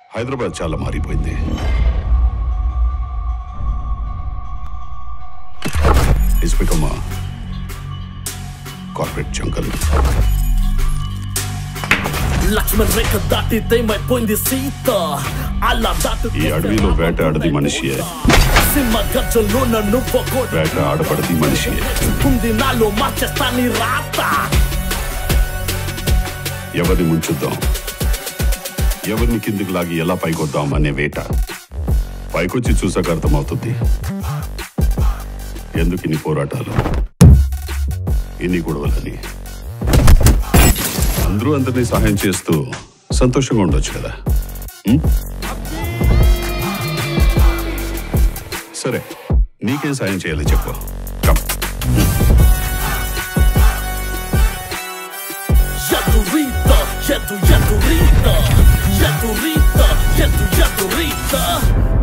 హైదరాబాద్ చాలా మారిపోయింది it's become corporate jungle Lakshman రేఖ దాటితే మైపోయింది సీత అలా దాటి ఈ అడవిలో వేటాడది మనిషియే. సింహ గర్జంలో నన్ను ఒక్కోటి వేట ఆడపడది మనిషియే ఉంది నాలో మార్చేస్తాని రాత ఎవరిని ముంచుద్దాం ఎవరిని కిందికి లాగి ఎలా పైకొద్దాం అనే వేట పైకొచ్చి చూసాక అర్థమవుతుంది ఎందుకు ఇన్ని పోరాటాలు ఇన్ని గొడవలని అందరూ అందరినీ సహాయం చేస్తూ సంతోషంగా ఉండొచ్చు కదా ఉం? సరే నీకేం సాయం చేయాలి చెప్పు కమ్ ఎదురీత ఎదు ఎదురీత ఎదురీత ఎదు ఎదురీత